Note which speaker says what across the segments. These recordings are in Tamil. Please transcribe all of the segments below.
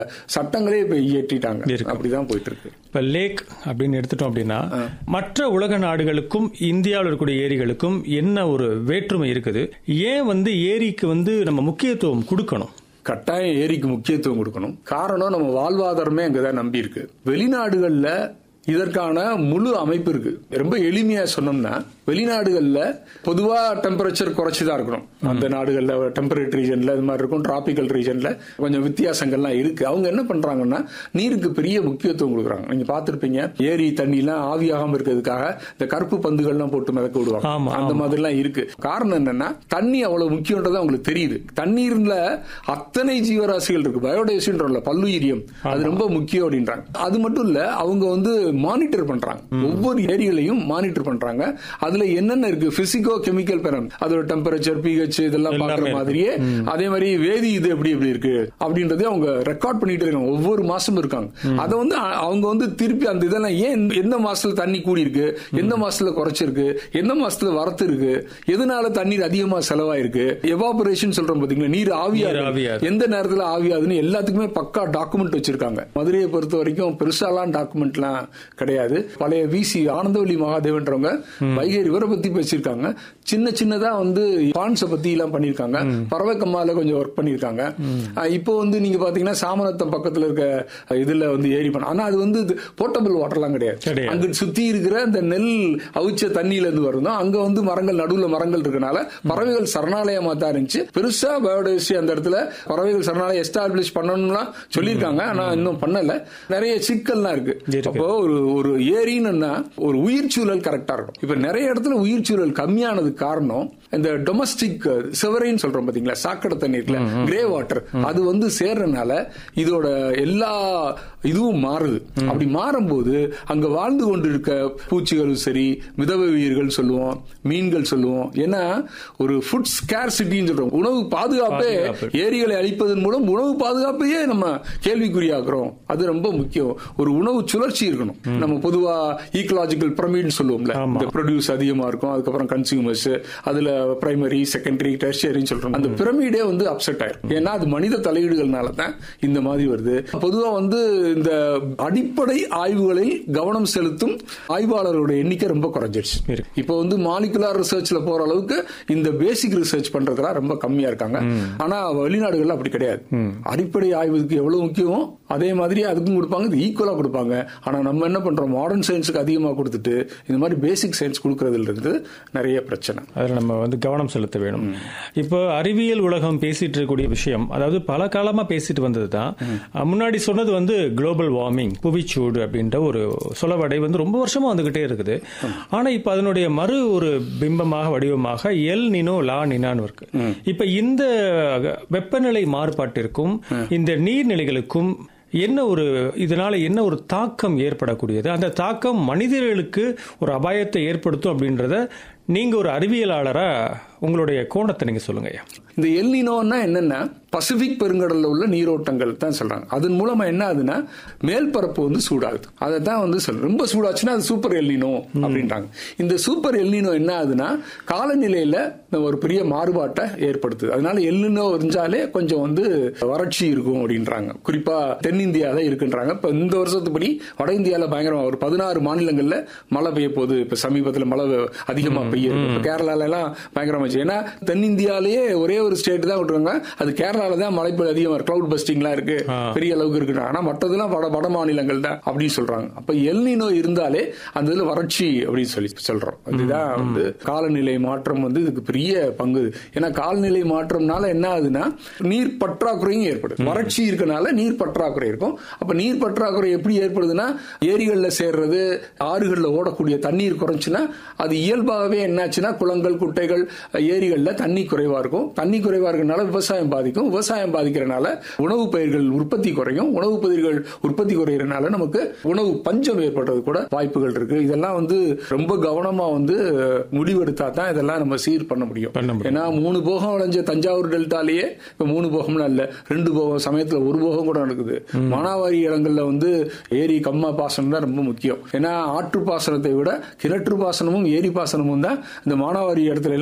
Speaker 1: சட்டங்களே இப்ப இயற்றிட்டாங்க
Speaker 2: இருக்கு.
Speaker 1: அப்படிதான் போயிட்டு இருக்கு
Speaker 2: இப்ப லேக் அப்படின்னு எடுத்துட்டோம் அப்படின்னா மற்ற உலக நாடுகளுக்கும் இந்தியாவில் இருக்கக்கூடிய ஏரிகளுக்கும் என்ன ஒரு வேற்றுமை இருக்குது ஏன் வந்து ஏரிக்கு வந்து நம்ம முக்கியத்துவம் கொடுக்கணும்
Speaker 1: கட்டாயம் ஏரிக்கு முக்கியத்துவம் கொடுக்கணும் காரணம் நம்ம வாழ்வாதாரமே அங்கதான் நம்பி இருக்கு வெளிநாடுகள்ல இதற்கான முழு அமைப்பு இருக்கு ரொம்ப எளிமையா சொன்னோம்னா வெளிநாடுகள்ல பொதுவா டெம்பரேச்சர் குறைச்சுதான் இருக்கணும் அந்த நாடுகள்ல டெம்பரேட் ரீஜன்ல இது மாதிரி இருக்கும் டிராபிக்கல் ரீஜன்ல கொஞ்சம் வித்தியாசங்கள்லாம் இருக்கு அவங்க என்ன பண்றாங்கன்னா நீருக்கு பெரிய முக்கியத்துவம் கொடுக்குறாங்க நீங்க பார்த்திருப்பீங்க ஏரி தண்ணி எல்லாம் ஆவியாகாம இருக்கிறதுக்காக இந்த கருப்பு பந்துகள்லாம் போட்டு மிதக்க விடுவாங்க
Speaker 2: ஆமா,
Speaker 1: அந்த மாதிரிலாம் இருக்கு காரணம் என்னன்னா தண்ணி அவ்வளவு முக்கியன்றது அவங்களுக்கு தெரியுது தண்ணீர்ல அத்தனை ஜீவராசிகள் இருக்கு பயோடைவர்சிட்டில பல்லுயிரியம் அது ரொம்ப முக்கியம் அப்படின்றாங்க அது மட்டும் இல்ல அவங்க வந்து மானிட்டர் பண்றாங்க ஒவ்வொரு ஏரிகளையும் மானிட்டர் பண்றாங்க அதுல என்னென்ன இருக்கு பிசிக்கோ கெமிக்கல் பெரம் அதோட டெம்பரேச்சர் பிஹெச் இதெல்லாம்
Speaker 2: எல்லாமே
Speaker 1: பாக்குற
Speaker 2: இருக்கு.
Speaker 1: மாதிரியே அதே மாதிரி வேதி இது எப்படி எப்படி இருக்கு அப்படின்றதே அவங்க ரெக்கார்ட் பண்ணிட்டு இருக்காங்க ஒவ்வொரு மாசமும் இருக்காங்க அதை வந்து அ- அவங்க வந்து திருப்பி அந்த இதெல்லாம் ஏன் எந்த- எந்த மாசத்துல தண்ணி கூடி இருக்கு எந்த மாசத்துல குறைச்சிருக்கு எந்த மாசத்துல வரத்து இருக்கு எதனால தண்ணீர் அதிகமா செலவாயிருக்கு எவாபரேஷன் சொல்றோம் பாத்தீங்களா நீர் ஆவியா
Speaker 2: நீர்
Speaker 1: இருக்கு.
Speaker 2: ஆவியா இருக்கு.
Speaker 1: எந்த நேரத்துல ஆவியாதுன்னு எல்லாத்துக்குமே பக்கா டாக்குமெண்ட் வச்சிருக்காங்க மதுரையை பொறுத்த வரைக்கும் பெருசாலாம் டாக்குமெண்ட்லாம் கிடையாது பழைய விசி ஆனந்தவல்லி மகாதேவன்றவங்க வைகை ரிவரை பத்தி பேசியிருக்காங்க சின்ன சின்னதா வந்து பான்ஸ பத்தி எல்லாம் பண்ணிருக்காங்க பறவை கம்மால கொஞ்சம் ஒர்க் பண்ணிருக்காங்க அஹ் இப்போ வந்து நீங்க பாத்தீங்கன்னா சாமநத்தம் பக்கத்துல இருக்க அஹ், இதுல வந்து ஏரி பண்ண ஆனா அது வந்து போர்ட்டபிள் வாட்டர்லாம் கிடையாது
Speaker 2: கிடையாது.
Speaker 1: அங்க சுத்தி இருக்கிற இந்த நெல் அவிச்ச தண்ணியில இருந்து வருதோ அங்க வந்து மரங்கள் நடுவுல மரங்கள் இருக்கனால பறவைகள் சரணாலயமா தான் இருந்துச்சு பெருசா பயோடைவர்சிட்டி அந்த இடத்துல பறவைகள் சரணாலயம் எஸ்டாப்ளிஷ் பண்ணணும்லாம் சொல்லியிருக்காங்க ஆனா இன்னும் பண்ணல நிறைய சிக்கல்லாம் இருக்கு
Speaker 2: இருக்கு.
Speaker 1: அப்போ ஒரு ஒரு ஏரின்னா ஒரு உயிர் சூழல் கரெக்டா இருக்கும் இப்ப நிறைய இடத்துல உயிர் சூழல் கம்மியானதுக்கு காரணம் இந்த டொமஸ்டிக் சிவரைன்னு சொல்றோம் பாத்தீங்களா சாக்கடை தண்ணீர்ல கிரே வாட்டர் அது வந்து சேர்றதுனால இதோட எல்லா இதுவும் மாறுது அப்படி மாறும்போது அங்க வாழ்ந்து கொண்டிருக்க பூச்சிகளும் சரி மிதவை உயிர்கள் சொல்லுவோம் மீன்கள் சொல்லுவோம் ஏன்னா ஒரு ஃபுட் ஸ்கேர்சிட்டின்னு சொல்றோம் உணவு பாதுகாப்பே
Speaker 2: பாதுகாப்பு.
Speaker 1: ஏரிகளை அழிப்பதன் மூலம் உணவு பாதுகாப்பையே நம்ம கேள்விக்குறியாக்குறோம் அது ரொம்ப முக்கியம் ஒரு உணவு சுழற்சி இருக்கணும் நம்ம பொதுவா ஈக்கலாஜிக்கல் பிரமிட் சொல்லுவோம்ல
Speaker 2: ஆமா.
Speaker 1: இந்த ப்ரொடியூஸ் அதிகமா இருக்கும் அதுக்கப்புறம் கன்சியூமர்ஸ் அதுல பிரைமரி செகண்டரி டெர்ஷரின்னு சொல்றோம் அந்த பிரமிடே வந்து அப்செட் ஆயிரும் ஏன்னா அது மனித தலையீடுகள்னால தான் இந்த மாதிரி வருது பொதுவா வந்து இந்த அடிப்படை ஆய்வுகளில் கவனம் செலுத்தும் ஆய்வாளர்களோட எண்ணிக்கை ரொம்ப குறைஞ்சிருச்சு
Speaker 2: இருக்கு.
Speaker 1: இப்போ வந்து மாலிகுலார் ரிசர்ச்ல போற அளவுக்கு இந்த பேசிக் ரிசர்ச் பண்றதுலாம் ரொம்ப கம்மியா இருக்காங்க ஆனா வெளிநாடுகள்ல அப்படி கிடையாது அடிப்படை ஆய்வுக்கு எவ்வளவு முக்கியமோ அதே மாதிரி அதுக்கும் கொடுப்பாங்க இது ஈக்குவலா கொடுப்பாங்க ஆனா நம்ம என்ன பண்றோம் மாடர்ன் சயின்ஸுக்கு அதிகமா கொடுத்துட்டு இந்த மாதிரி பேசிக் சயின்ஸ் கொடுக்கறதுல இருந்து நிறைய பிரச்சனை
Speaker 2: அதில் நம்ம வந்து கவனம் செலுத்த வேணும் இப்போ அறிவியல் உலகம் பேசிட்டு இருக்கக்கூடிய விஷயம் அதாவது பல காலமா பேசிட்டு வந்தது தான் முன்னாடி சொன்னது வந்து குளோபல் வார்மிங் புவிச்சூடு அப்படின்ற ஒரு சொலவடை வந்து ரொம்ப வருஷமா வந்துகிட்டே இருக்குது ஆனா இப்ப அதனுடைய மறு ஒரு பிம்பமாக வடிவமாக எல் நினோ லா நினான்னு இருக்கு இப்ப இந்த வெப்பநிலை மாறுபாட்டிற்கும் இந்த நீர்நிலைகளுக்கும் என்ன ஒரு இதனால என்ன ஒரு தாக்கம் ஏற்படக்கூடியது அந்த தாக்கம் மனிதர்களுக்கு ஒரு அபாயத்தை ஏற்படுத்தும் அப்படின்றத நீங்க ஒரு அறிவியலாளரா உங்களுடைய கோணத்தை நீங்க சொல்லுங்க ஐயா
Speaker 1: இந்த எல்னினோன்னா என்னன்னா பசிபிக் பெருங்கடல்ல உள்ள நீரோட்டங்கள் தான் சொல்றாங்க அதன் மூலமா என்ன ஆகுதுன்னா மேல்பரப்பு வந்து சூடாகுது அதை தான் வந்து சொல்றோம் ரொம்ப சூடாச்சுன்னா அது சூப்பர் எல்னினோ அப்படின்றாங்க இந்த சூப்பர் எல்னினோ என்ன ஆகுதுன்னா காலநிலையில ஒரு பெரிய மாறுபாட்டை ஏற்படுத்துது அதனால எல்னினோ இருந்தாலே கொஞ்சம் வந்து வறட்சி இருக்கும் அப்படின்றாங்க குறிப்பா தென்னிந்தியால இருக்குன்றாங்க இப்ப இந்த வருஷத்துப்படி வட இந்தியால பயங்கரமா ஒரு பதினாறு மாநிலங்கள்ல மழை பெய்ய போகுது இப்ப சமீபத்துல மழை அதிகமா பெய்யுது இப்ப கேரளால எல்லாம் பயங்கரமா இருந்துச்சு. ஏன்னா தென்னிந்தியாலேயே ஒரே ஒரு ஸ்டேட் தான் விட்டுருங்க அது கேரளால தான் மழை பெய்ய அதிகமா இருக்கு கிளவுட் பஸ்டிங்லாம் இருக்கு
Speaker 2: ஆ.
Speaker 1: பெரிய அளவுக்கு இருக்கு ஆனா மற்றதெல்லாம் வட வட மாநிலங்கள் தான் அப்படின்னு சொல்றாங்க அப்ப எல்னினோ இருந்தாலே அந்த இதுல வறட்சி அப்படின்னு சொல்லி சொல்றோம் அதுதான் வந்து காலநிலை மாற்றம் வந்து இதுக்கு பெரிய பங்கு ஏன்னா காலநிலை மாற்றம்னால என்ன ஆகுதுன்னா நீர் பற்றாக்குறையும் ஏற்படுது வறட்சி இருக்கனால நீர் பற்றாக்குறை இருக்கும் அப்ப நீர் பற்றாக்குறை எப்படி ஏற்படுதுன்னா ஏரிகள்ல சேர்றது ஆறுகள்ல ஓடக்கூடிய தண்ணீர் குறைஞ்சுன்னா அது இயல்பாகவே என்னாச்சுன்னா குளங்கள் குட்டைகள் ஏரிகள்ல தண்ணி குறைவா இருக்கும் தண்ணி குறைவா இருக்கனால விவசாயம் பாதிக்கும் விவசாயம் பாதிக்கிறனால உணவு பயிர்கள் உற்பத்தி குறையும் உணவு பயிர்கள் உற்பத்தி குறையறனால நமக்கு உணவு பஞ்சம் ஏற்படுறது கூட வாய்ப்புகள் இருக்கு இதெல்லாம் வந்து ரொம்ப கவனமா வந்து முடிவெடுத்தா தான் இதெல்லாம் நம்ம சீர் பண்ண முடியும்
Speaker 2: பண்ண முடியும்.
Speaker 1: ஏன்னா மூணு போகம் விளைஞ்ச தஞ்சாவூர் டெல்டாலேயே இப்ப மூணு போகம்லாம் இல்ல ரெண்டு போகம் சமயத்துல ஒரு போகம் கூட நடக்குது மானாவாரி இடங்கள்ல வந்து ஏரி கம்மா பாசனம் தான் ரொம்ப முக்கியம் ஏன்னா ஆற்று பாசனத்தை விட கிணற்று பாசனமும் ஏரி பாசனமும் தான் இந்த மானாவாரி இடத்துல எல்லாம் ரொம்ப இது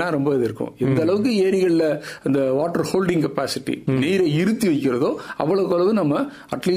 Speaker 1: இருக்கும் எந்த அளவுக்கு ஏரிகள்ல அந்த வாட்டர் ஹோல்டிங் கெப்பாசிட்டி நீரை இருத்தி வைக்கிறதோ அவ்வளவுக்கு அளவு நம்ம அட்லீஸ்ட்